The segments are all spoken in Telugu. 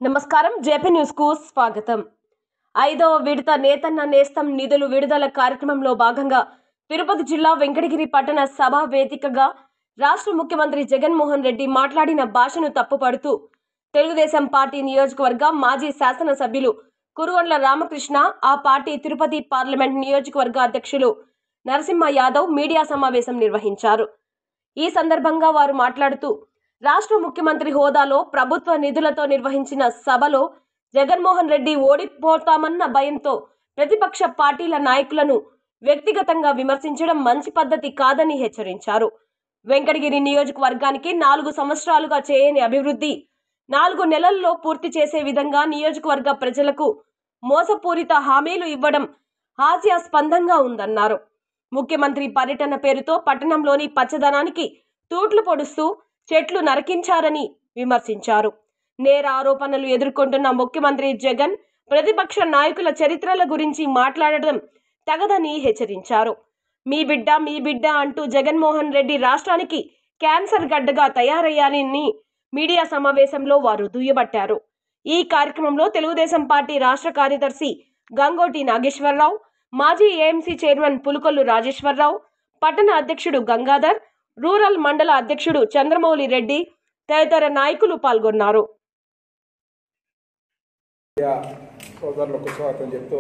నమస్కారం జేపీ న్యూస్ కు స్వాగతం ఐదవ విడత నేతన్న నేస్తం నిధులు విడుదల కార్యక్రమంలో భాగంగా తిరుపతి జిల్లా వెంకటగిరి పట్టణ సభ వేదికగా రాష్ట్ర ముఖ్యమంత్రి జగన్మోహన్ రెడ్డి మాట్లాడిన భాషను తప్పుపడుతూ తెలుగుదేశం పార్టీ నియోజకవర్గ మాజీ శాసనసభ్యులు కురువండ్ల రామకృష్ణ ఆ పార్టీ తిరుపతి పార్లమెంట్ నియోజకవర్గ అధ్యక్షులు నరసింహ యాదవ్ మీడియా సమావేశం నిర్వహించారు ఈ సందర్భంగా వారు మాట్లాడుతూ రాష్ట్ర ముఖ్యమంత్రి హోదాలో ప్రభుత్వ నిధులతో నిర్వహించిన సభలో జగన్మోహన్ రెడ్డి ఓడిపోతామన్న భయంతో ప్రతిపక్ష పార్టీల నాయకులను వ్యక్తిగతంగా విమర్శించడం మంచి పద్ధతి కాదని హెచ్చరించారు వెంకటగిరి నియోజకవర్గానికి నాలుగు సంవత్సరాలుగా చేయని అభివృద్ధి నాలుగు నెలల్లో పూర్తి చేసే విధంగా నియోజకవర్గ ప్రజలకు మోసపూరిత హామీలు ఇవ్వడం హాస్యాస్పందంగా ఉందన్నారు ముఖ్యమంత్రి పర్యటన పేరుతో పట్టణంలోని పచ్చదనానికి తూట్లు పొడుస్తూ చెట్లు నరికించారని విమర్శించారు నేర ఆరోపణలు ఎదుర్కొంటున్న ముఖ్యమంత్రి జగన్ ప్రతిపక్ష నాయకుల చరిత్రల గురించి మాట్లాడడం తగదని హెచ్చరించారు మీ బిడ్డ మీ బిడ్డ అంటూ జగన్మోహన్ రెడ్డి రాష్ట్రానికి క్యాన్సర్ గడ్డగా తయారయ్యారని మీడియా సమావేశంలో వారు దుయ్యబట్టారు ఈ కార్యక్రమంలో తెలుగుదేశం పార్టీ రాష్ట్ర కార్యదర్శి గంగోటి నాగేశ్వరరావు మాజీ ఏఎంసీ చైర్మన్ పులుకొల్లు రాజేశ్వరరావు పట్టణ అధ్యక్షుడు గంగాధర్ రూరల్ మండల అధ్యక్షుడు చంద్రమౌళి రెడ్డి తదితర నాయకులు పాల్గొన్నారు మీడియా సోదరులకు స్వాగతం చెప్తూ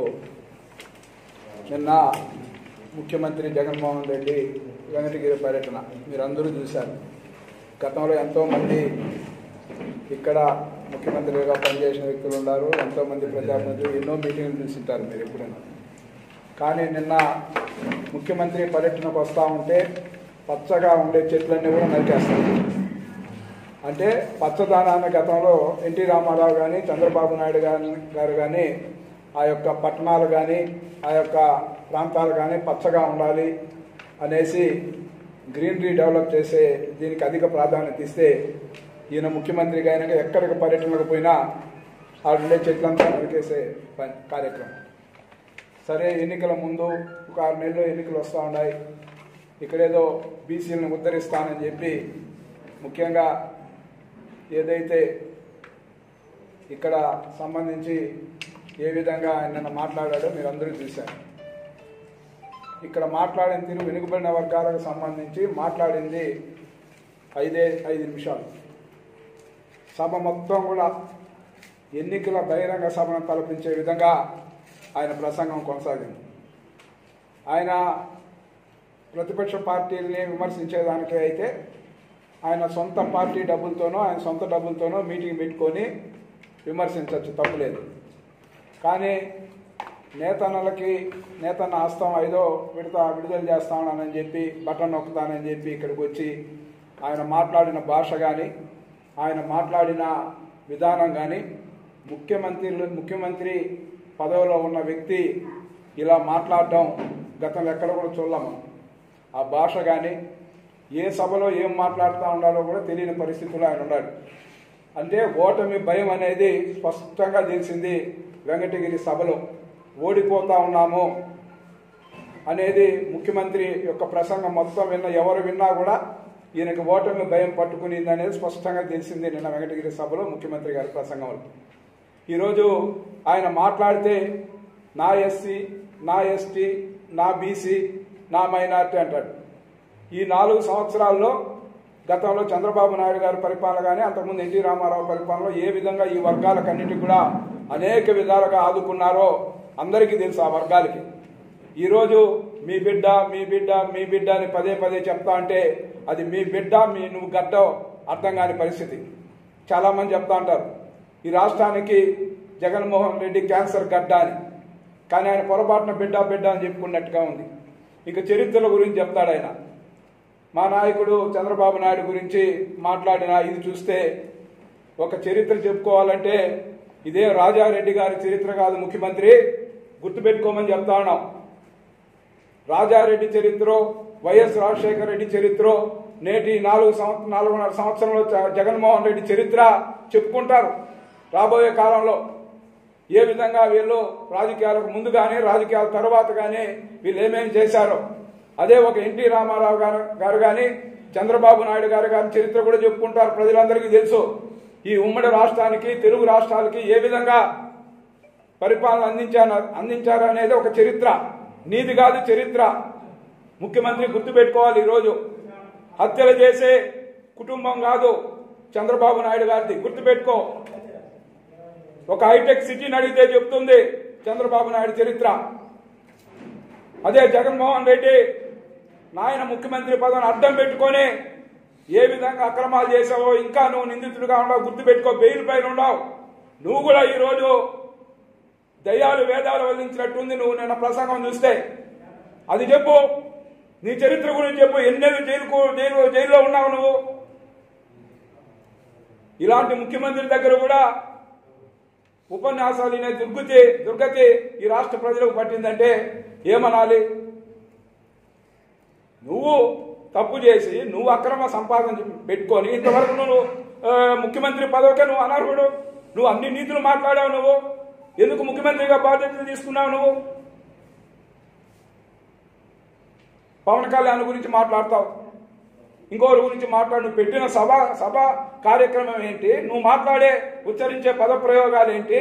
నిన్న ముఖ్యమంత్రి జగన్మోహన్ రెడ్డి వెంకటగిరి పర్యటన మీరందరూ చూశారు గతంలో ఎంతోమంది ఇక్కడ ముఖ్యమంత్రిగా పనిచేసిన వ్యక్తులు ఉన్నారు ఎంతోమంది ప్రజాప్రతినిధులు ఎన్నో మీటింగ్లు చూసింటారు మీరు ఎప్పుడైనా కానీ నిన్న ముఖ్యమంత్రి పర్యటనకు వస్తూ ఉంటే పచ్చగా ఉండే చెట్లన్నీ కూడా నరికేస్తారు అంటే పచ్చదనాన్ని గతంలో ఎన్టీ రామారావు కానీ చంద్రబాబు నాయుడు గాని గారు కానీ ఆ యొక్క పట్టణాలు కానీ ఆ యొక్క ప్రాంతాలు కానీ పచ్చగా ఉండాలి అనేసి గ్రీనరీ డెవలప్ చేసే దీనికి అధిక ప్రాధాన్యత ఇస్తే ఈయన ముఖ్యమంత్రిగా అయినాక ఎక్కడికి పర్యటనకు పోయినా ఆ ఉండే చెట్లంతా నరికేసే పని కార్యక్రమం సరే ఎన్నికల ముందు ఒక ఆరు నెలలు ఎన్నికలు వస్తూ ఉన్నాయి ఇక్కడేదో బీసీలను ఉద్ధరిస్తానని చెప్పి ముఖ్యంగా ఏదైతే ఇక్కడ సంబంధించి ఏ విధంగా ఆయన నిన్న మాట్లాడాడో మీరు అందరూ చూశారు ఇక్కడ మాట్లాడిన తీరు వెనుకబడిన వర్గాలకు సంబంధించి మాట్లాడింది ఐదే ఐదు నిమిషాలు సభ మొత్తం కూడా ఎన్నికల బహిరంగ సభను తలపించే విధంగా ఆయన ప్రసంగం కొనసాగింది ఆయన ప్రతిపక్ష పార్టీల్ని విమర్శించేదానికి అయితే ఆయన సొంత పార్టీ డబ్బులతోనో ఆయన సొంత డబ్బులతోనో మీటింగ్ పెట్టుకొని విమర్శించవచ్చు తప్పులేదు కానీ నేతన్నలకి నేతన్న హస్తం ఐదో విడత విడుదల చేస్తానని చెప్పి బటన్ నొక్కుతానని చెప్పి ఇక్కడికి వచ్చి ఆయన మాట్లాడిన భాష కానీ ఆయన మాట్లాడిన విధానం కానీ ముఖ్యమంత్రి ముఖ్యమంత్రి పదవిలో ఉన్న వ్యక్తి ఇలా మాట్లాడటం గతంలో ఎక్కడ కూడా చూడలేము ఆ భాష కానీ ఏ సభలో ఏం మాట్లాడుతూ ఉండాలో కూడా తెలియని పరిస్థితుల్లో ఆయన ఉన్నాడు అంటే ఓటమి భయం అనేది స్పష్టంగా తెలిసింది వెంకటగిరి సభలో ఓడిపోతా ఉన్నాము అనేది ముఖ్యమంత్రి యొక్క ప్రసంగం మొత్తం విన్న ఎవరు విన్నా కూడా ఈయనకి ఓటమి భయం పట్టుకునింది అనేది స్పష్టంగా తెలిసింది నిన్న వెంకటగిరి సభలో ముఖ్యమంత్రి గారి ప్రసంగంలో ఈరోజు ఆయన మాట్లాడితే నా ఎస్సీ నా ఎస్టీ నా బీసీ నా మైనార్టీ అంటాడు ఈ నాలుగు సంవత్సరాల్లో గతంలో చంద్రబాబు నాయుడు గారి పరిపాలన కానీ అంతకుముందు ఎన్టీ రామారావు పరిపాలనలో ఏ విధంగా ఈ వర్గాలకన్నిటికి కూడా అనేక విధాలుగా ఆదుకున్నారో అందరికీ తెలుసు ఆ వర్గాలకి ఈరోజు మీ బిడ్డ మీ బిడ్డ మీ బిడ్డ అని పదే పదే చెప్తా అంటే అది మీ బిడ్డ మీ నువ్వు గడ్డ అర్థం కాని పరిస్థితి చాలామంది చెప్తా ఉంటారు ఈ రాష్ట్రానికి జగన్మోహన్ రెడ్డి క్యాన్సర్ గడ్డ అని కానీ ఆయన పొరపాటున బిడ్డ బిడ్డ అని చెప్పుకున్నట్టుగా ఉంది ఇక చరిత్రల గురించి చెప్తాడు ఆయన మా నాయకుడు చంద్రబాబు నాయుడు గురించి మాట్లాడిన ఇది చూస్తే ఒక చరిత్ర చెప్పుకోవాలంటే ఇదే రాజారెడ్డి గారి చరిత్ర కాదు ముఖ్యమంత్రి గుర్తుపెట్టుకోమని చెప్తా ఉన్నాం రాజారెడ్డి చరిత్ర వైఎస్ రాజశేఖర రెడ్డి చరిత్ర నేటి నాలుగు సంవత్సరం నాలుగున్నర సంవత్సరంలో జ- జగన్మోహన్ రెడ్డి చరిత్ర చెప్పుకుంటారు రాబోయే కాలంలో ఏ విధంగా వీళ్ళు రాజకీయాలకు ముందు కానీ రాజకీయాల తర్వాత కానీ వీళ్ళు ఏమేమి చేశారో అదే ఒక ఎన్టీ రామారావు గారు గారు కానీ చంద్రబాబు నాయుడు గారు గారి చరిత్ర కూడా చెప్పుకుంటారు ప్రజలందరికీ తెలుసు ఈ ఉమ్మడి రాష్ట్రానికి తెలుగు రాష్ట్రాలకి ఏ విధంగా పరిపాలన అందించారు అందించారు అనేది ఒక చరిత్ర నీది కాదు చరిత్ర ముఖ్యమంత్రి గుర్తుపెట్టుకోవాలి ఈరోజు హత్యలు చేసే కుటుంబం కాదు చంద్రబాబు నాయుడు గారిది గుర్తుపెట్టుకో ఒక హైటెక్ సిటీని అడిగితే చెప్తుంది చంద్రబాబు నాయుడు చరిత్ర అదే జగన్మోహన్ రెడ్డి నాయన ముఖ్యమంత్రి పదవిని అడ్డం పెట్టుకొని ఏ విధంగా అక్రమాలు చేసావో ఇంకా నువ్వు నిందితుడిగా ఉండవు గుర్తుపెట్టుకో బెయిల్ పైన ఉండవు నువ్వు కూడా ఈరోజు దయ్యాలు వేదాలు వదిలించినట్టుంది నువ్వు నిన్న ప్రసంగం చూస్తే అది చెప్పు నీ చరిత్ర గురించి చెప్పు ఎన్నేళ్ళు జైలుకు జైలు జైల్లో ఉన్నావు నువ్వు ఇలాంటి ముఖ్యమంత్రి దగ్గర కూడా ఉపన్యాసాలు వినే దుర్గతి దుర్గతి ఈ రాష్ట్ర ప్రజలకు పట్టిందంటే ఏమనాలి నువ్వు తప్పు చేసి నువ్వు అక్రమ సంపాదన పెట్టుకొని ఇంతవరకు నువ్వు ఆ, ముఖ్యమంత్రి పదవికే నువ్వు అనర్హుడు నువ్వు అన్ని నీతులు మాట్లాడావు నువ్వు ఎందుకు ముఖ్యమంత్రిగా బాధ్యతలు తీసుకున్నావు నువ్వు పవన్ కళ్యాణ్ గురించి మాట్లాడతావు ఇంకోరి గురించి మాట్లాడు నువ్వు పెట్టిన సభ సభ కార్యక్రమం ఏంటి నువ్వు మాట్లాడే ఉచ్చరించే పద ప్రయోగాలు ఏంటి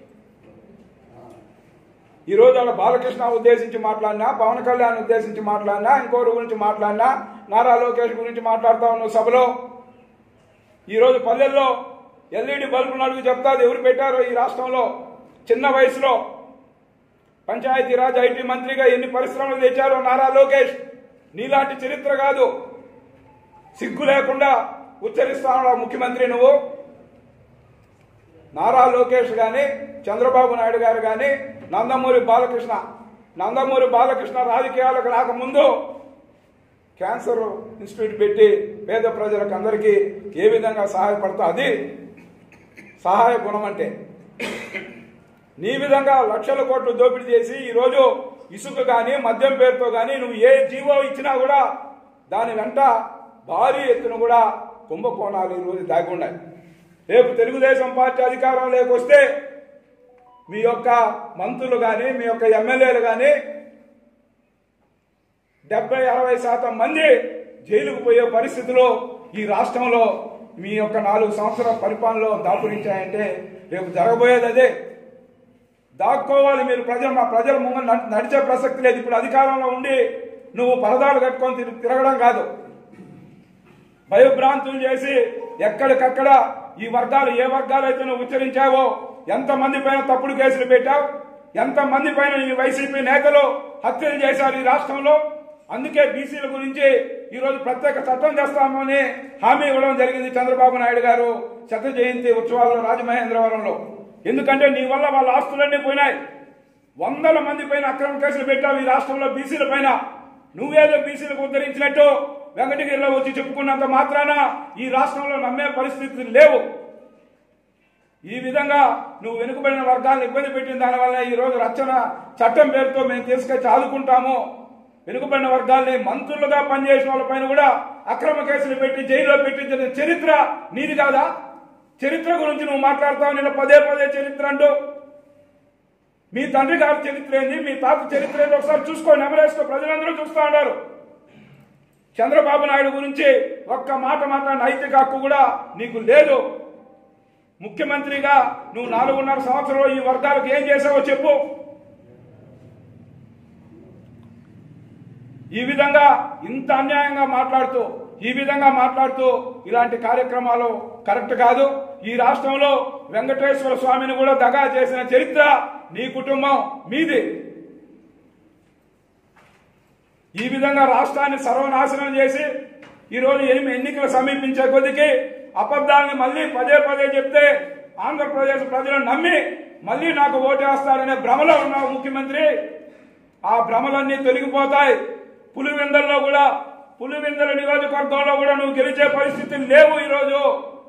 ఈ రోజు అలా బాలకృష్ణ ఉద్దేశించి మాట్లాడినా పవన్ కళ్యాణ్ ఉద్దేశించి మాట్లాడినా ఇంకోరి గురించి మాట్లాడినా నారా లోకేష్ గురించి మాట్లాడుతా ఉన్నావు సభలో ఈ రోజు పల్లెల్లో ఎల్ఈడి బల్బులు అడుగు చెప్తాది ఎవరు పెట్టారో ఈ రాష్ట్రంలో చిన్న వయసులో పంచాయతీరాజ్ ఐటీ మంత్రిగా ఎన్ని పరిశ్రమలు తెచ్చారో నారా లోకేష్ నీలాంటి చరిత్ర కాదు సిగ్గు లేకుండా ఉచ్చరిస్తాను ముఖ్యమంత్రి నువ్వు నారా లోకేష్ గాని చంద్రబాబు నాయుడు గారు గాని నందమూరి బాలకృష్ణ నందమూరి బాలకృష్ణ రాజకీయాలకు రాకముందు క్యాన్సర్ ఇన్స్టిట్యూట్ పెట్టి పేద ప్రజలకు అందరికీ ఏ విధంగా సహాయపడతా అది సహాయ గుణం అంటే నీ విధంగా లక్షల కోట్లు దోపిడీ చేసి ఈరోజు ఇసుక కానీ మద్యం పేరుతో కానీ నువ్వు ఏ జీవో ఇచ్చినా కూడా దాని వెంట భారీ ఎత్తున కూడా కుంభకోణాలు ఈరోజు దాగి ఉన్నాయి రేపు తెలుగుదేశం పార్టీ అధికారం లేకొస్తే మీ యొక్క మంత్రులు కానీ మీ యొక్క ఎమ్మెల్యేలు కానీ డెబ్బై అరవై శాతం మంది జైలుకు పోయే పరిస్థితిలో ఈ రాష్ట్రంలో మీ యొక్క నాలుగు సంవత్సరాల పరిపాలనలో దాపురించాయంటే రేపు జరగబోయేది అదే దాక్కోవాలి మీరు ప్రజలు మా ప్రజల ముందు నడి- నడిచే ప్రసక్తి లేదు ఇప్పుడు అధికారంలో ఉండి నువ్వు పరదాలు కట్టుకొని తిరు- తిరగడం కాదు భయభ్రాంతులు చేసి ఎక్కడికక్కడ ఈ వర్గాలు ఏ వర్గాలు అయితే నువ్వు ఉచ్చరించావో ఎంతమంది పైన తప్పుడు కేసులు పెట్టావు ఎంతమంది పైన ఈ వైసీపీ నేతలు హత్యలు చేశారు ఈ రాష్ట్రంలో అందుకే బీసీల గురించి ఈ రోజు ప్రత్యేక చట్టం చేస్తామని హామీ ఇవ్వడం జరిగింది చంద్రబాబు నాయుడు గారు శత జయంతి ఉత్సవాల్లో రాజమహేంద్రవరంలో ఎందుకంటే నీ వల్ల వాళ్ళ ఆస్తులన్నీ పోయినాయి వందల మంది పైన అక్రమ కేసులు పెట్టావు ఈ రాష్ట్రంలో బీసీల పైన నువ్వేదో బీసీలకు ఉద్ధరించినట్టు వెంకటగిరిలో వచ్చి చెప్పుకున్నంత మాత్రాన ఈ రాష్ట్రంలో నమ్మే పరిస్థితులు లేవు ఈ విధంగా నువ్వు వెనుకబడిన వర్గాలను ఇబ్బంది పెట్టిన దానివల్ల ఈ రోజు రక్షణ చట్టం పేరుతో మేము తీసుకొచ్చి ఆదుకుంటాము వెనుకబడిన వర్గాల్ని మంత్రులుగా పనిచేసిన వాళ్ళపైన కూడా అక్రమ కేసులు పెట్టి జైల్లో పెట్టించిన చరిత్ర నీది కాదా చరిత్ర గురించి నువ్వు మాట్లాడతావు నిన్న పదే పదే చరిత్ర అంటూ మీ తండ్రి గారి చరిత్ర ఏంది మీ తాత చరిత్ర ఏంది ఒకసారి చూసుకోండి ఎవరేసుకో ప్రజలందరూ చూస్తూ ఉన్నారు చంద్రబాబు నాయుడు గురించి ఒక్క మాట మాట్లాడిన నైతిక హక్కు కూడా నీకు లేదు ముఖ్యమంత్రిగా నువ్వు నాలుగున్నర సంవత్సరంలో ఈ వర్గాలకు ఏం చేసావో చెప్పు ఈ విధంగా ఇంత అన్యాయంగా మాట్లాడుతూ ఈ విధంగా మాట్లాడుతూ ఇలాంటి కార్యక్రమాలు కరెక్ట్ కాదు ఈ రాష్ట్రంలో వెంకటేశ్వర స్వామిని కూడా దగా చేసిన చరిత్ర నీ కుటుంబం మీది ఈ విధంగా రాష్ట్రాన్ని సర్వనాశనం చేసి ఈరోజు ఏమి ఎన్నికలు సమీపించే కొద్దికి అబద్ధాలని మళ్ళీ పదే పదే చెప్తే ఆంధ్రప్రదేశ్ ప్రజలు నమ్మి మళ్ళీ నాకు ఓటేస్తారనే భ్రమలో ఉన్నావు ముఖ్యమంత్రి ఆ భ్రమలన్నీ తొలగిపోతాయి పులివెందల్లో కూడా పులివెందల నియోజకవర్గంలో కూడా నువ్వు గెలిచే పరిస్థితులు లేవు ఈరోజు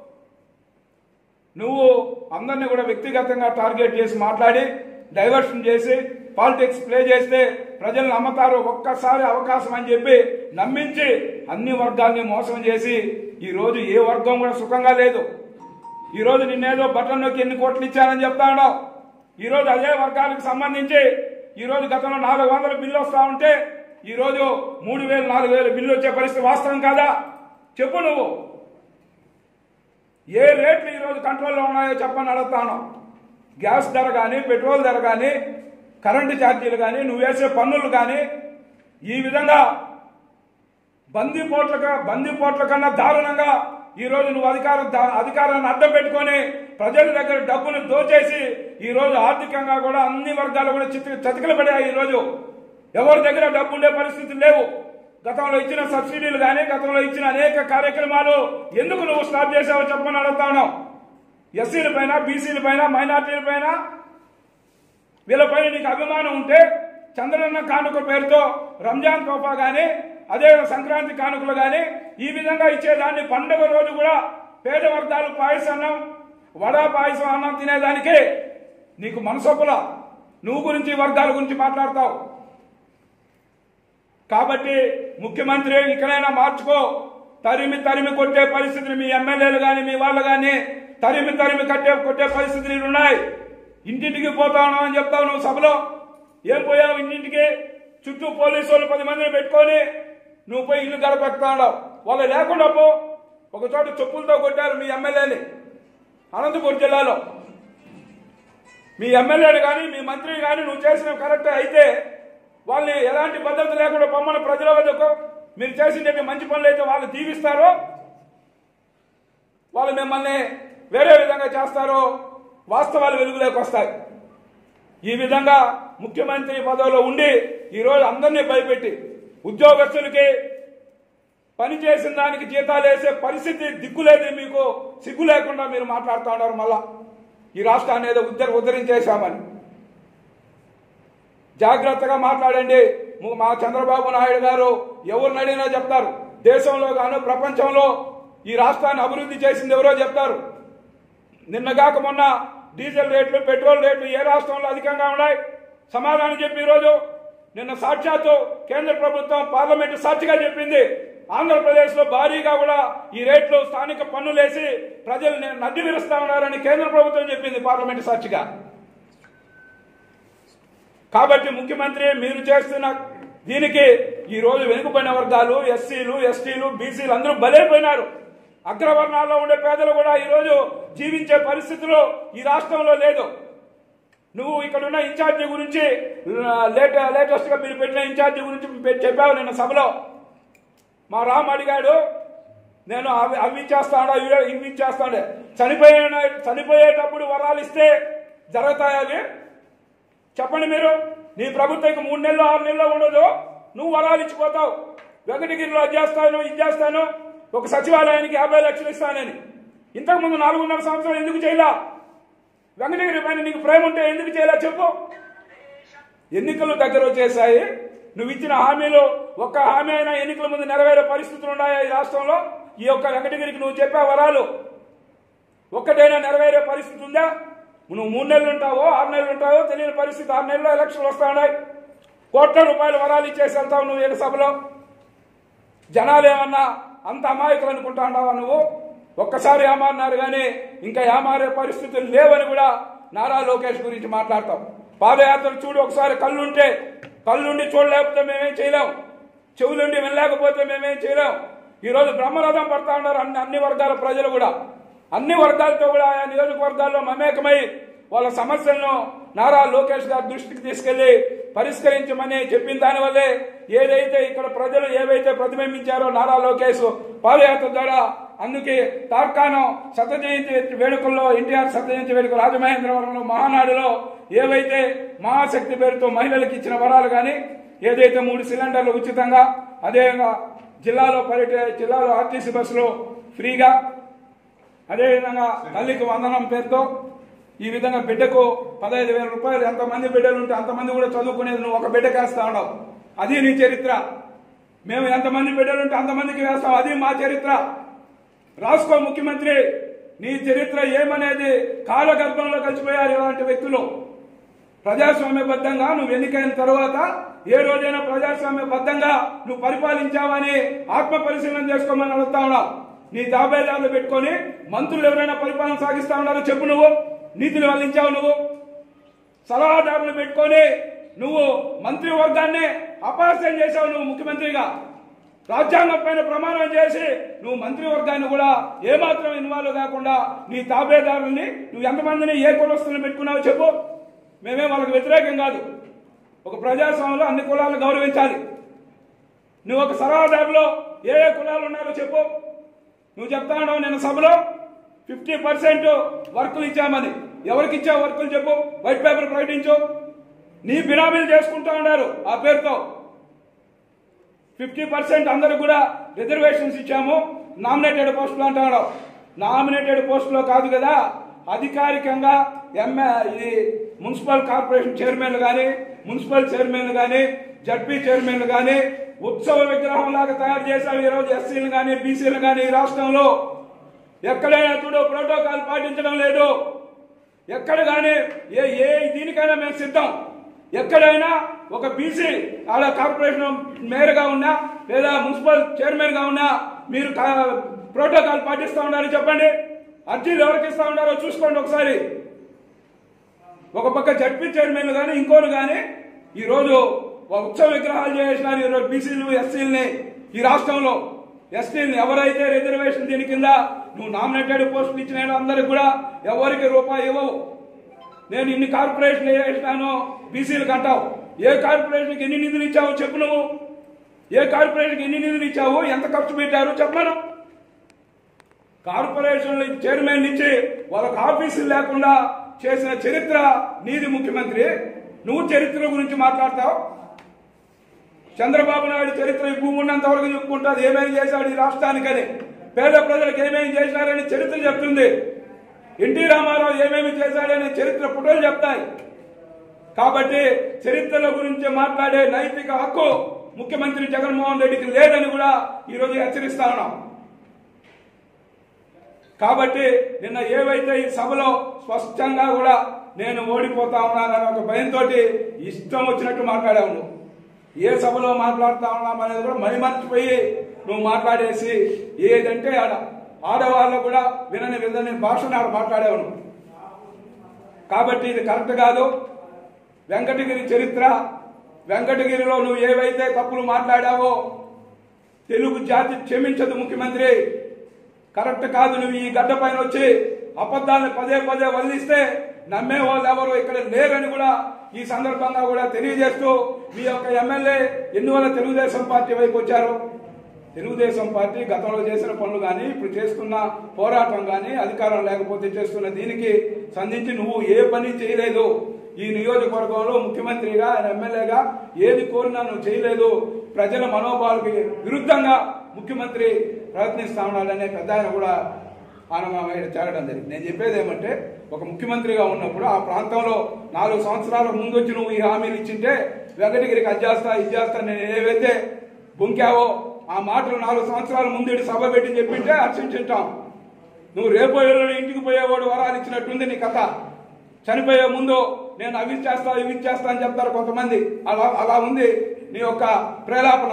నువ్వు అందరినీ కూడా వ్యక్తిగతంగా టార్గెట్ చేసి మాట్లాడి డైవర్షన్ చేసి పాలిటిక్స్ ప్లే చేస్తే ప్రజలు నమ్మతారు ఒక్కసారి అవకాశం అని చెప్పి నమ్మించి అన్ని వర్గాల్ని మోసం చేసి ఈ రోజు ఏ వర్గం కూడా సుఖంగా లేదు ఈ రోజు నిన్నేదో బటన్ నొక్కి ఎన్ని కోట్లు ఇచ్చానని చెప్తా ఉన్నావు ఈ రోజు అదే వర్గాలకు సంబంధించి ఈ రోజు గతంలో నాలుగు వందల బిల్లు వస్తా ఉంటే ఈ రోజు మూడు వేలు నాలుగు వేలు బిల్లు వచ్చే పరిస్థితి వాస్తవం కాదా చెప్పు నువ్వు ఏ రేట్లు ఈరోజు కంట్రోల్లో ఉన్నాయో చెప్పని అడుగుతాను గ్యాస్ ధర కానీ పెట్రోల్ ధర కానీ కరెంటు ఛార్జీలు కానీ నువ్వు వేసే పన్నులు కానీ ఈ విధంగా బందిపోట్ల బందిపోట్ల కన్నా దారుణంగా ఈ రోజు నువ్వు అధికారం దా- అధికారాన్ని అడ్డం పెట్టుకొని ప్రజల దగ్గర డబ్బును దోచేసి ఈ రోజు ఆర్థికంగా కూడా అన్ని వర్గాలు కూడా చిత్త చతికిల పడాయి ఈ రోజు ఎవరి దగ్గర డబ్బు ఉండే పరిస్థితులు లేవు గతంలో ఇచ్చిన సబ్సిడీలు కానీ గతంలో ఇచ్చిన అనేక కార్యక్రమాలు ఎందుకు నువ్వు స్టాప్ చేసావో చెప్పమని అడుగుతా ఉన్నావు ఎస్సీల పైన బీసీల పైన మైనార్టీల పైన వీళ్ళపైన నీకు అభిమానం ఉంటే చంద్రన్న కానుక పేరుతో రంజాన్ తోఫా కానీ అదే సంక్రాంతి కానుకలు కానీ ఈ విధంగా ఇచ్చేదాన్ని పండుగ రోజు కూడా పేద వర్గాలు పాయసం అన్నం వడా పాయసం అన్నం తినేదానికి నీకు మనసొప్పుల నువ్వు గురించి ఈ వర్గాల గురించి మాట్లాడతావు కాబట్టి ముఖ్యమంత్రి ఇకనైనా మార్చుకో తరిమి తరిమి కొట్టే పరిస్థితులు మీ ఎమ్మెల్యేలు కానీ మీ వాళ్ళు కానీ తరిమి తరిమి కట్టే కొట్టే పరిస్థితులు ఉన్నాయి ఇంటింటికి పోతా ఉన్నావు అని చెప్తావు నువ్వు సభలో ఏం పోయావు ఇంటింటికి చుట్టూ పోలీసు వాళ్ళు పది మందిని పెట్టుకొని నువ్వు పోయి ఇల్లు గడపెడతా ఉన్నావు వాళ్ళు లేకుండా పో ఒక చోట చెప్పులతో కొట్టారు మీ ఎమ్మెల్యేని అనంతపురం జిల్లాలో మీ ఎమ్మెల్యేలు కానీ మీ మంత్రి కానీ నువ్వు చేసిన కరెక్ట్ అయితే వాళ్ళని ఎలాంటి భద్రత లేకుండా పొమ్మని ప్రజల వద్దకు మీరు చేసిన మంచి పనులు అయితే వాళ్ళు దీవిస్తారో వాళ్ళు మిమ్మల్ని వేరే విధంగా చేస్తారో వాస్తవాలు వెలుగులోకి వస్తాయి ఈ విధంగా ముఖ్యమంత్రి పదవిలో ఉండి ఈరోజు అందరినీ భయపెట్టి ఉద్యోగస్తులకి పని చేసిన దానికి జీతాలు వేసే పరిస్థితి దిక్కులేదు మీకు సిగ్గు లేకుండా మీరు మాట్లాడుతూ ఉన్నారు మళ్ళా ఈ రాష్ట్రాన్ని ఏదో ఉద్ధరి ఉద్ధరించేశామని జాగ్రత్తగా మాట్లాడండి ము- మా చంద్రబాబు నాయుడు గారు ఎవరిని అడిగినా చెప్తారు దేశంలో గాను ప్రపంచంలో ఈ రాష్ట్రాన్ని అభివృద్ధి చేసింది ఎవరో చెప్తారు నిన్నగాక మొన్న డీజిల్ రేట్లు పెట్రోల్ రేట్లు ఏ రాష్ట్రంలో అధికంగా ఉన్నాయి సమాధానం చెప్పి ఈరోజు నిన్న సాక్షాత్తు కేంద్ర ప్రభుత్వం పార్లమెంటు సాక్షిగా చెప్పింది ఆంధ్రప్రదేశ్ లో భారీగా కూడా ఈ రేట్లు స్థానిక పన్నులేసి ప్రజలు నడ్డి విరుస్తా ఉన్నారని కేంద్ర ప్రభుత్వం చెప్పింది పార్లమెంటు సాక్షిగా కాబట్టి ముఖ్యమంత్రి మీరు చేస్తున్న దీనికి ఈ రోజు వెనుకబడిన వర్గాలు ఎస్సీలు ఎస్టీలు బీసీలు అందరూ బలైపోయినారు అగ్రవర్ణాల్లో ఉండే పేదలు కూడా ఈ రోజు జీవించే పరిస్థితిలో ఈ రాష్ట్రంలో లేదు నువ్వు ఇక్కడ ఉన్న ఇన్ఛార్జి గురించి లేట లేటెస్ట్ గా మీరు పెట్టిన ఇన్ఛార్జి గురించి పె- చెప్పావు నిన్న సభలో మా రామ్ అడిగాడు నేను అవి అవి ఇచ్చేస్తాను ఇవి ఇవి ఇచ్చేస్తాను చనిపోయే చనిపోయేటప్పుడు వరాలు ఇస్తే జరుగుతాయి అవి చెప్పండి మీరు నీ ప్రభుత్వం మూడు నెలలు ఆరు నెలలు ఉండదు నువ్వు వరాలు ఇచ్చిపోతావు వెంకటగిరిలో అది చేస్తాను ఇది చేస్తాను ఒక సచివాలయానికి యాభై లక్షలు ఇస్తానని ఇంతకుముందు నాలుగున్నర సంవత్సరాలు ఎందుకు చేయలా వెంకటగిరి పైన నీకు ప్రేమ ఉంటే ఎందుకు చేయలా చెప్పు ఎన్నికలు దగ్గర వచ్చేసాయి నువ్వు ఇచ్చిన హామీలు ఒక్క హామీ అయినా ఎన్నికల ముందు నెరవేరే పరిస్థితులు ఉన్నాయా ఈ రాష్ట్రంలో ఈ యొక్క వెంకటగిరికి నువ్వు చెప్పే వరాలు ఒక్కటైనా నెరవేరే పరిస్థితి ఉందా నువ్వు మూడు నెలలు ఉంటావో ఆరు నెలలు ఉంటావో తెలియని పరిస్థితి ఆరు నెలల్లో ఎలక్షన్లు వస్తా ఉన్నాయి కోట్ల రూపాయలు వరాలు ఇచ్చేసి వెళ్తావు నువ్వు ఈ సభలో జనాలు ఏమన్నా అంత అమాయకులు అనుకుంటా ఉన్నావా నువ్వు ఒక్కసారి ఏమారినారు కానీ ఇంకా ఏమారే పరిస్థితులు లేవని కూడా నారా లోకేష్ గురించి మాట్లాడతాం పాదయాత్ర చూడు ఒకసారి కళ్ళుంటే కళ్ళుండి చూడలేకపోతే మేమేం చేయలేం చెవులుండి వినలేకపోతే మేమేం చేయలేం ఈరోజు బ్రహ్మరథం పడతా ఉన్నారు అన్ని అన్ని వర్గాల ప్రజలు కూడా అన్ని వర్గాలతో కూడా ఆయా నియోజకవర్గాల్లో మమేకమై వాళ్ళ సమస్యలను నారా లోకేష్ గారి దృష్టికి తీసుకెళ్లి పరిష్కరించమని చెప్పిన దానివల్లే ఏదైతే ఇక్కడ ప్రజలు ఏవైతే ప్రతిబింబించారో నారా లోకేష్ పాదయాత్ర ద్వారా అందుకే తార్కాణం శత జయంతి వేడుకల్లో ఎన్టీఆర్ శత జయంతి వేడుక రాజమహేంద్రవరంలో మహానాడులో ఏవైతే మహాశక్తి పేరుతో మహిళలకు ఇచ్చిన వరాలు కానీ ఏదైతే మూడు సిలిండర్లు ఉచితంగా అదేవిధంగా జిల్లాలో పర్యట జిల్లాలో ఆర్టీసీ బస్సులో ఫ్రీగా అదేవిధంగా తల్లికి వందనం పేరుతో ఈ విధంగా బిడ్డకు పదహైదు వేల రూపాయలు ఎంతమంది బిడ్డలు ఉంటే అంతమంది కూడా చదువుకునేది నువ్వు ఒక బిడ్డకి వేస్తా ఉన్నావు అది నీ చరిత్ర మేము ఎంతమంది బిడ్డలు ఉంటే అంతమందికి వేస్తాం అది మా చరిత్ర రాసుకో ముఖ్యమంత్రి నీ చరిత్ర ఏమనేది కాలగర్భంలో కలిసిపోయారు ఇలాంటి వ్యక్తులు ప్రజాస్వామ్యబద్ధంగా నువ్వు ఎన్నికైన తర్వాత ఏ రోజైనా ప్రజాస్వామ్యబద్ధంగా నువ్వు పరిపాలించావని ఆత్మ పరిశీలన చేసుకోమని అడుగుతా ఉన్నావు నీ తాబేదారులు పెట్టుకొని మంత్రులు ఎవరైనా పరిపాలన సాగిస్తా ఉన్నారో చెప్పు నువ్వు నీతిని వల్లించావు నువ్వు సలహాదారులు పెట్టుకొని నువ్వు మంత్రి వర్గాన్ని అపహాస్యం చేశావు నువ్వు ముఖ్యమంత్రిగా రాజ్యాంగం పైన ప్రమాణం చేసి నువ్వు మంత్రివర్గాన్ని కూడా ఏమాత్రం ఇన్వాల్వ్ కాకుండా నీ తాబేదారుల్ని నువ్వు ఎంతమందిని ఏ కులస్తులను పెట్టుకున్నావో చెప్పు మేమే వాళ్ళకి వ్యతిరేకం కాదు ఒక ప్రజాస్వామ్యంలో అన్ని కులాలను గౌరవించాలి నువ్వు ఒక సలహాదారులో ఏ ఏ కులాలు ఉన్నారో చెప్పు నువ్వు చెప్తా ఉన్నావు నేను సభలో ఫిఫ్టీ పర్సెంట్ వర్కులు ఇచ్చామని ఎవరికి ఇచ్చావు వర్కులు చెప్పు వైట్ పేపర్ ప్రకటించు నీ బినామీలు చేసుకుంటా ఉన్నారు ఆ పేరుతో ఫిఫ్టీ పర్సెంట్ అందరూ కూడా రిజర్వేషన్స్ ఇచ్చాము నామినేటెడ్ పోస్టులు అంటున్నాడు నామినేటెడ్ పోస్టులో కాదు కదా అధికారికంగా ఎంఏ ఈ మున్సిపల్ కార్పొరేషన్ చైర్మన్లు కానీ మున్సిపల్ చైర్మన్లు కానీ జడ్పీ చైర్మన్లు కానీ ఉత్సవ విగ్రహం లాగా తయారు చేశారు ఈరోజు ఎస్సీలు కానీ బీసీలు కానీ ఈ రాష్ట్రంలో ఎక్కడైనా చూడు ప్రోటోకాల్ పాటించడం లేదు ఎక్కడ కానీ ఏ ఏ దీనికైనా మేము సిద్ధం ఎక్కడైనా ఒక బీసీ ఆడ కార్పొరేషన్ మేయర్గా ఉన్నా లేదా మున్సిపల్ చైర్మన్ గా ఉన్నా మీరు కా- ప్రోటోకాల్ పాటిస్తా ఉన్నారని చెప్పండి అర్జీలు ఎవరికి ఇస్తా ఉన్నారో చూసుకోండి ఒకసారి ఒక పక్క జడ్పీ చైర్మన్ కానీ ఇంకోరు కానీ ఈ రోజు ఒక ఉత్సవ విగ్రహాలు చేసినారు ఈరోజు బీసీలు ఎస్సీలని ఈ రాష్ట్రంలో ఎస్టీని ఎవరైతే రిజర్వేషన్ దీని కింద నువ్వు నామినేటెడ్ పోస్టులు ఇచ్చిన అందరికి కూడా ఎవరికి రూపాయి ఇవ్వవు నేను ఇన్ని కార్పొరేషన్లు వేసినాను బీసీలకు అంటావు ఏ కార్పొరేషన్కి ఎన్ని నిధులు ఇచ్చావో చెప్పు నువ్వు ఏ కార్పొరేషన్కి ఎన్ని నిధులు ఇచ్చావు ఎంత ఖర్చు పెట్టారు చెప్పను కార్పొరేషన్ల చైర్మన్ నుంచి వాళ్ళకి ఆఫీసులు లేకుండా చేసిన చరిత్ర నీది ముఖ్యమంత్రి నువ్వు చరిత్ర గురించి మాట్లాడతావు చంద్రబాబు నాయుడు చరిత్ర ఈ భూమి ఉన్నంత వరకు చెప్పుకుంటుంది ఏమేమి చేశాడు ఈ రాష్ట్రానికని పేద ప్రజలకు ఏమేమి చేశారని చరిత్ర చెప్తుంది ఎన్టీ రామారావు ఏమేమి చేశాడని చరిత్ర పుటలు చెప్తాయి కాబట్టి చరిత్రల గురించి మాట్లాడే నైతిక హక్కు ముఖ్యమంత్రి జగన్మోహన్ రెడ్డికి లేదని కూడా ఈరోజు హెచ్చరిస్తా ఉన్నాం కాబట్టి నిన్న ఏవైతే ఈ సభలో స్పష్టంగా కూడా నేను ఓడిపోతా ఉన్నానని ఒక భయంతో ఇష్టం వచ్చినట్టు మాట్లాడావు నువ్వు ఏ సభలో మాట్లాడుతా ఉన్నాం అనేది కూడా మైమర్చిపోయి నువ్వు మాట్లాడేసి ఏదంటే ఆడ ఆడవాళ్ళు కూడా వినని వినని భాషను ఆడ మాట్లాడావు నువ్వు కాబట్టి ఇది కరెక్ట్ కాదు వెంకటగిరి చరిత్ర వెంకటగిరిలో నువ్వు ఏవైతే తప్పులు మాట్లాడావో తెలుగు జాతి క్షమించదు ముఖ్యమంత్రి కరెక్ట్ కాదు నువ్వు ఈ గడ్డ పైన వచ్చి అబద్ధాలను పదే పదే వల్లిస్తే నమ్మే వాళ్ళు ఎవరు ఇక్కడ లేరని కూడా ఈ సందర్భంగా కూడా తెలియజేస్తూ మీ యొక్క ఎమ్మెల్యే ఎన్నివల్ల తెలుగుదేశం పార్టీ వైపు వచ్చారు తెలుగుదేశం పార్టీ గతంలో చేసిన పనులు కానీ ఇప్పుడు చేస్తున్న పోరాటం కానీ అధికారం లేకపోతే చేస్తున్న దీనికి సంధించి నువ్వు ఏ పని చేయలేదు ఈ నియోజకవర్గంలో ముఖ్యమంత్రిగా ఆయన ఎమ్మెల్యేగా ఏది కోరినా నువ్వు చేయలేదు ప్రజల మనోభావాలకి విరుద్ధంగా ముఖ్యమంత్రి ప్రయత్నిస్తా ఉన్నాడనే పెద్ద ఆయన కూడా ఆనమామయ్య చేరడం జరిగింది నేను చెప్పేది ఏమంటే ఒక ముఖ్యమంత్రిగా ఉన్నప్పుడు ఆ ప్రాంతంలో నాలుగు సంవత్సరాల ముందు వచ్చి నువ్వు ఈ హామీలు ఇచ్చింటే వెంకటగిరికి అది చేస్తా ఇది చేస్తా నేను ఏవైతే బొంకావో ఆ మాటలు నాలుగు సంవత్సరాల ముందు ఇటు సభ పెట్టి చెప్పింటే హర్షించుంటాం నువ్వు రేపో ఎల్లుండి ఇంటికి పోయేవాడు వరాలు ఇచ్చినట్టుంది నీ కథ చనిపోయే ముందు నేను అవి చేస్తా ఇవి చేస్తా అని చెప్తారు కొంతమంది అలా అలా ఉంది నీ యొక్క ప్రేలాపన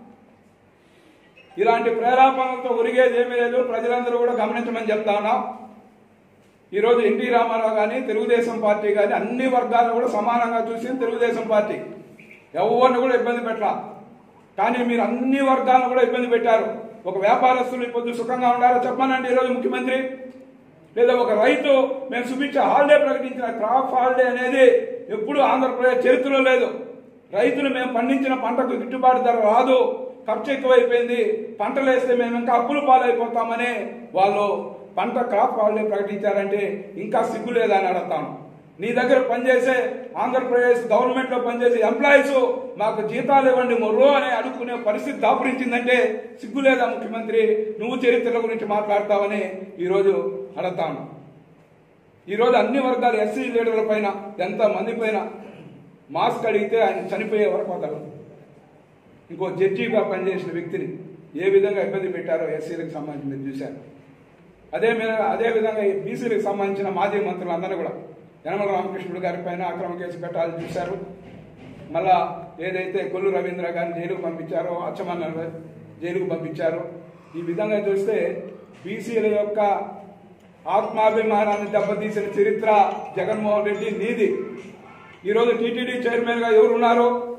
ఇలాంటి ప్రేలాపనలతో ఒరిగేది ఏమీ లేదు ప్రజలందరూ కూడా గమనించమని చెప్తా ఉన్నాం ఈరోజు ఎన్టీ రామారావు కానీ తెలుగుదేశం పార్టీ కానీ అన్ని వర్గాలను కూడా సమానంగా చూసింది తెలుగుదేశం పార్టీ ఎవరిని కూడా ఇబ్బంది పెట్టాల కానీ మీరు అన్ని వర్గాలను కూడా ఇబ్బంది పెట్టారు ఒక వ్యాపారస్తులు ఇప్పుడు సుఖంగా ఉన్నారో చెప్పానండి ఈరోజు ముఖ్యమంత్రి లేదా ఒక రైతు మేము చూపించే హాలిడే ప్రకటించిన క్రాప్ హాలిడే అనేది ఎప్పుడు ఆంధ్రప్రదేశ్ చరిత్రలో లేదు రైతులు మేము పండించిన పంటకు గిట్టుబాటు ధర రాదు ఖర్చు ఎక్కువైపోయింది పంటలు వేస్తే మేము ఇంకా అప్పులు పాలైపోతామని వాళ్ళు పంట క్రాప్ హాలిడే ప్రకటించారంటే ఇంకా సిగ్గు లేదని అడుగుతాను నీ దగ్గర పనిచేసే ఆంధ్రప్రదేశ్ గవర్నమెంట్ లో పనిచేసే ఎంప్లాయీస్ మాకు జీతాలు ఇవ్వండి మొర్రో అని అడుక్కునే పరిస్థితి దాపురించిందంటే సిగ్గు లేదా ముఖ్యమంత్రి నువ్వు చరిత్ర గురించి మాట్లాడతావని ఈరోజు అడుగుతాను ఈరోజు అన్ని వర్గాల ఎస్సీ లీడర్ల పైన ఎంత మంది పైన మాస్క్ అడిగితే ఆయన చనిపోయే వరకు వదలరు ఇంకో జడ్జిగా పనిచేసిన వ్యక్తిని ఏ విధంగా ఇబ్బంది పెట్టారో ఎస్సీలకు సంబంధించి మీరు చూశారు అదే మీద- అదే విధంగా ఈ బీసీలకు సంబంధించిన మాజీ మంత్రులందరూ కూడా యనమల రామకృష్ణుడు గారి పైన అక్రమ కేసు పెట్టాలని చూశారు మళ్ళా ఏదైతే కొల్లు రవీంద్ర గారిని జైలుకు పంపించారో అచ్చమన్న జైలుకు పంపించారో ఈ విధంగా చూస్తే బీసీల యొక్క ఆత్మాభిమానాన్ని దెబ్బతీసిన చరిత్ర జగన్మోహన్ రెడ్డి నీది ఈరోజు టీటీడీ చైర్మన్ గా ఎవరున్నారు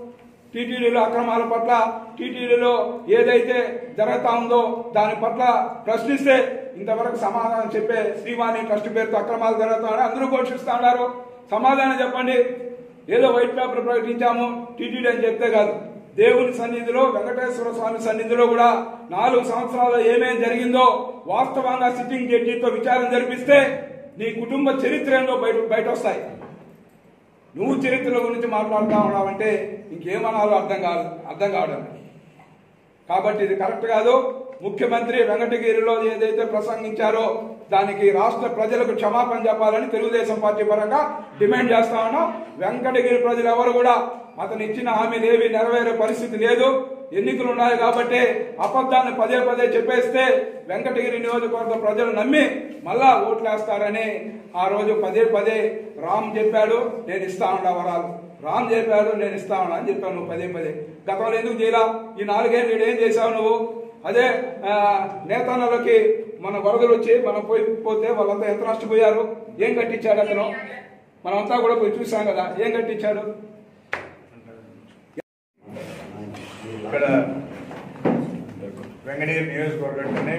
టీటీడీలో అక్రమాల పట్ల టీటీడీలో ఏదైతే జరుగుతా ఉందో దాని పట్ల ప్రశ్నిస్తే ఇంతవరకు సమాధానం చెప్పే శ్రీవాణి ట్రస్ట్ పేరుతో అక్రమాలు జరుగుతామని అందరూ ఘోషిస్తా ఉన్నారు సమాధానం చెప్పండి ఏదో వైట్ పేపర్ ప్రకటించాము టీటీడీ అని చెప్తే కాదు దేవుని సన్నిధిలో వెంకటేశ్వర స్వామి సన్నిధిలో కూడా నాలుగు సంవత్సరాల్లో ఏమేం జరిగిందో వాస్తవంగా సిట్టింగ్ జడ్జితో విచారణ జరిపిస్తే నీ కుటుంబ చరిత్ర ఏందో బయట బయట వస్తాయి నువ్వు చరిత్ర గురించి మాట్లాడుతా ఉన్నావంటే ఇంకేమనాలో అర్థం కాదు అర్థం కావడం లేదు. కాబట్టి ఇది కరెక్ట్ కాదు ముఖ్యమంత్రి వెంకటగిరిలో ఏదైతే ప్రసంగించారో దానికి రాష్ట్ర ప్రజలకు క్షమాపణ చెప్పాలని తెలుగుదేశం పార్టీ పరంగా డిమాండ్ చేస్తా ఉన్నాం వెంకటగిరి ప్రజలు ఎవరు కూడా అతను ఇచ్చిన హామీలు ఏవి నెరవేరే పరిస్థితి లేదు ఎన్నికలు ఉన్నాయి కాబట్టి అబద్ధాన్ని పదే పదే చెప్పేస్తే వెంకటగిరి నియోజకవర్గ ప్రజలు నమ్మి మళ్ళా ఓట్లేస్తారని ఆ రోజు పదే పదే రామ్ చెప్పాడు నేను ఇస్తా ఉన్నా వరాలు రామ్ చెప్పాడు నేను ఇస్తా ఉన్నా అని చెప్పాను నువ్వు పదే పదే గతంలో ఎందుకు చేయలా ఈ నాలుగేళ్ళు వీడు ఏం చేశావు నువ్వు అదే ఆ, నేతన్నలకి మన వరదలు వచ్చి మనం పోయి పోతే వాళ్ళంతా ఎంత నష్టపోయారు ఏం కట్టించాడు అతను మనమంతా కూడా పోయి చూసాం కదా ఏం కట్టించాడు ఇక్కడ వెంకటగిరి నియోజకవర్గంలోనే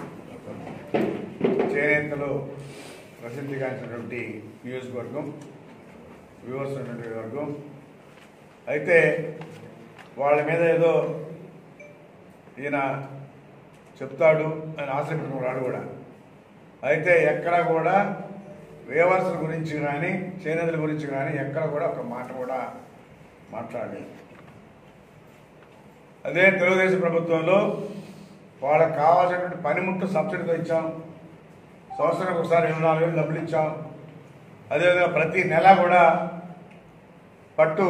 చేనేతలో ప్రసిద్ధిగాంచినటువంటి నియోజకవర్గం వ్యూవర్స్ ఉన్నటువంటి వర్గం అయితే వాళ్ళ మీద ఏదో ఈయన చెప్తాడు అని ఆశ పెట్టుకున్నాడు కూడా అయితే ఎక్కడ కూడా వేవర్స్ గురించి కానీ చేనేతల గురించి కానీ ఎక్కడ కూడా ఒక మాట కూడా మాట్లాడలేదు అదే తెలుగుదేశం ప్రభుత్వంలో వాళ్ళకి కావాల్సినటువంటి పనిముట్టు సబ్సిడీతో ఇచ్చాం సంవత్సరానికి ఒకసారి ఇరవై నాలుగు వేలు డబ్బులు ఇచ్చాం అదేవిధంగా ప్రతి నెల కూడా పట్టు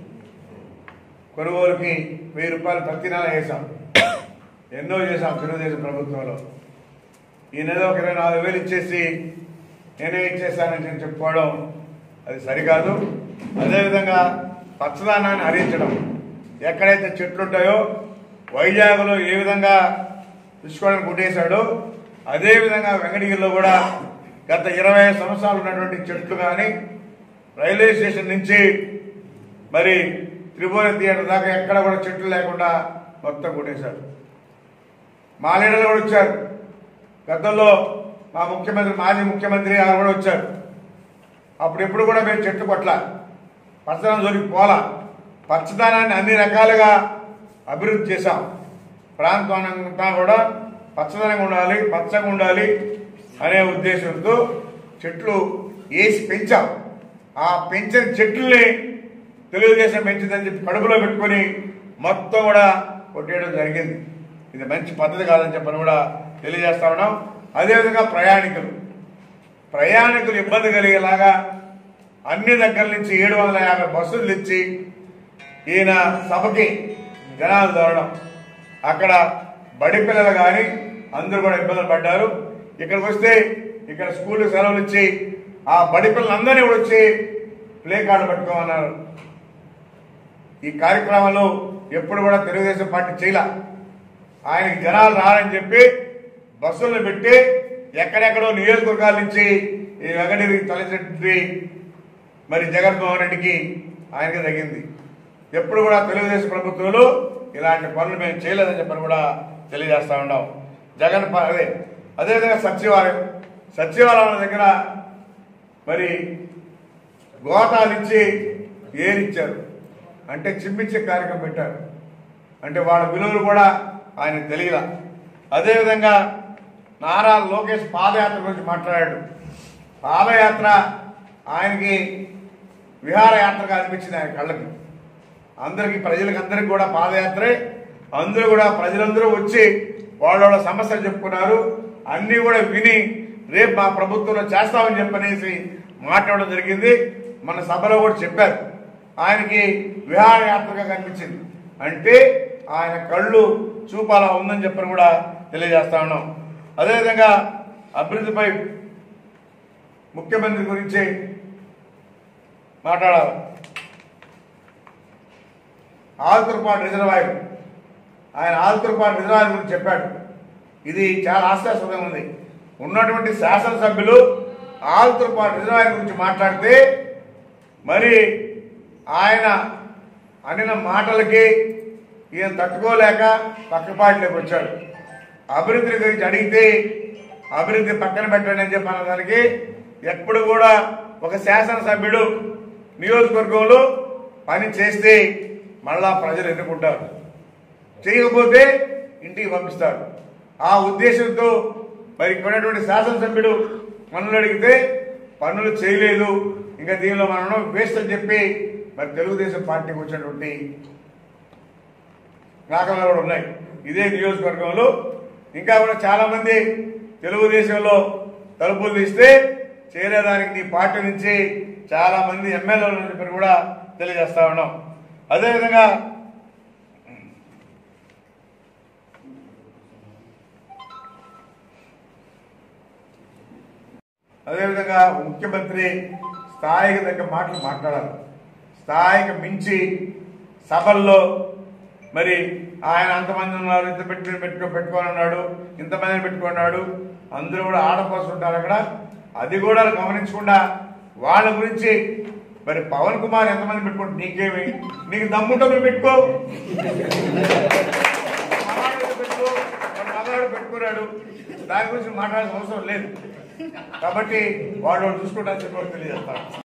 కొనుగోలుకి వెయ్యి రూపాయలు ప్రతి నెల వేసాం ఎన్నో చేశాం తెలుగుదేశం ప్రభుత్వంలో ఈ నెల ఒక ఇరవై నాలుగు వేలు ఇచ్చేసి నేనే ఇచ్చేసానని చెప్పి చెప్పుకోవడం అది సరికాదు అదేవిధంగా పచ్చదనాన్ని హరించడం ఎక్కడైతే చెట్లు ఉంటాయో వైజాగ్లో ఏ విధంగా తీసుకోవడానికి కొట్టేశాడో అదేవిధంగా వెంకటగిరిలో కూడా గత ఇరవై సంవత్సరాలు ఉన్నటువంటి చెట్లు కానీ రైల్వే స్టేషన్ నుంచి మరి త్రిభువన థియేటర్ దాకా ఎక్కడ కూడా చెట్లు లేకుండా మొత్తం కొట్టేశాడు మా లీడర్లు కూడా వచ్చారు గతంలో మా ముఖ్యమంత్రి మాజీ ముఖ్యమంత్రి గారు కూడా వచ్చారు అప్పుడు ఎప్పుడు కూడా మేము చెట్టు కొట్ల పచ్చదనం జోలికి పోలా పచ్చదనాన్ని అన్ని రకాలుగా అభివృద్ధి చేశాం ప్రాంతం అంతా కూడా పచ్చదనంగా ఉండాలి పచ్చగా ఉండాలి అనే ఉద్దేశంతో చెట్లు వేసి పెంచాం ఆ పెంచిన చెట్లని తెలుగుదేశం పెంచిందని చెప్పి కడుపులో పెట్టుకొని మొత్తం కూడా కొట్టేయడం జరిగింది ఇది మంచి పద్ధతి కాదని చెప్పని కూడా తెలియజేస్తా ఉన్నాం అదేవిధంగా ప్రయాణికులు ప్రయాణికులు ఇబ్బంది కలిగేలాగా అన్ని దగ్గర నుంచి ఏడు వందల యాభై బస్సులు ఇచ్చి ఈయన సభకి జనాలు దొరడం అక్కడ బడి పిల్లలు కానీ అందరూ కూడా ఇబ్బందులు పడ్డారు ఇక్కడికి వస్తే ఇక్కడ స్కూల్ సెలవులు ఇచ్చి ఆ బడి పిల్లలందరినీ కూడా వచ్చి ప్లే కార్డు పట్టుకోమన్నారు ఈ కార్యక్రమంలో ఎప్పుడు కూడా తెలుగుదేశం పార్టీ చేయలే ఆయనకి జనాలు రారని చెప్పి బస్సులను పెట్టి ఎక్కడెక్కడో నియోజకవర్గాల నుంచి ఈ వెంకటగిరి తలచెట్టి మరి జగన్మోహన్ రెడ్డికి ఆయనకి తగ్గింది ఎప్పుడు కూడా తెలుగుదేశం ప్రభుత్వంలో ఇలాంటి పనులు మేము చేయలేదని చెప్పని కూడా తెలియజేస్తా ఉన్నాం జగన్ ప- అదే అదేవిధంగా సచివాలయం సచివాలయం దగ్గర మరి గోతాలు ఇచ్చి ఏరిచ్చారు అంటే చిమ్మించే కార్యక్రమం పెట్టారు అంటే వాళ్ళ విలువలు కూడా ఆయన తెలియలా అదేవిధంగా నారా లోకేష్ పాదయాత్ర గురించి మాట్లాడాడు పాదయాత్ర ఆయనకి విహారయాత్రగా అనిపించింది ఆయన కళ్ళకి అందరికి ప్రజలకు అందరికి కూడా పాదయాత్రే అందరూ కూడా ప్రజలందరూ వచ్చి వాళ్ళ వాళ్ళ సమస్యలు చెప్పుకున్నారు అన్నీ కూడా విని రేపు మా ప్రభుత్వంలో చేస్తామని చెప్పనేసి మాట్లాడడం జరిగింది మన సభలో కూడా చెప్పారు ఆయనకి విహారయాత్రగా కనిపించింది అంటే ఆయన కళ్ళు చూపు అలా ఉందని చెప్పని కూడా తెలియజేస్తా ఉన్నాం అదేవిధంగా అభివృద్ధిపై ముఖ్యమంత్రి గురించి మాట్లాడాలి ఆల్తుర్పాటు రిజర్వాయర్ ఆయన ఆల్తుర్పాటు రిజర్వాయర్ గురించి చెప్పాడు ఇది చాలా ఆశ్చర్యంగా ఉంది ఉన్నటువంటి శాసనసభ్యులు ఆల్తుర్పాటు రిజర్వాయర్ గురించి మాట్లాడితే మరి ఆయన అనిన మాటలకి ఈయన తట్టుకోలేక పక్కపాటిలోకి వచ్చాడు అభివృద్ధి గురించి అడిగితే అభివృద్ధి పక్కన పెట్టండి అని చెప్పిన దానికి ఎప్పుడు కూడా ఒక శాసనసభ్యుడు నియోజకవర్గంలో పని చేస్తే మళ్ళా ప్రజలు ఎన్నుకుంటారు చేయకపోతే ఇంటికి పంపిస్తారు ఆ ఉద్దేశంతో మరి ఇక్కడ ఉన్నటువంటి శాసనసభ్యుడు పనులు అడిగితే పనులు చేయలేదు ఇంకా దీనిలో మనం వేస్ట్ అని చెప్పి మరి తెలుగుదేశం పార్టీకి వచ్చినటువంటి దాఖలాలు కూడా ఉన్నాయి ఇదే నియోజకవర్గంలో ఇంకా కూడా చాలా మంది తెలుగుదేశంలో తలుపులు తీస్తే చేరేదానికి నీ పార్టీ నుంచి చాలా మంది ఎమ్మెల్యేలు చెప్పి కూడా తెలియజేస్తా ఉన్నాం అదేవిధంగా అదేవిధంగా ముఖ్యమంత్రి స్థాయికి తగ్గ మాటలు మాట్లాడాలి స్థాయికి మించి సభల్లో మరి ఆయన అంతమంది ఉన్నారు ఇంత పెట్టుకుని పెట్టుకో పెట్టుకొని ఉన్నాడు ఇంతమందిని పెట్టుకున్నాడు అందరూ కూడా ఆడపోసి ఉంటారు అక్కడ అది కూడా గమనించకుండా వాళ్ళ గురించి మరి పవన్ కుమార్ ఎంతమంది పెట్టుకుంటే నీకేమి నీకు దమ్ముంటే నువ్వు పెట్టుకో మగాడు పెట్టుకో వాడు మగాడు పెట్టుకున్నాడు దాని గురించి మాట్లాడాల్సిన అవసరం లేదు కాబట్టి వాళ్ళు చూసుకుంటా చెప్పి తెలియజేస్తారు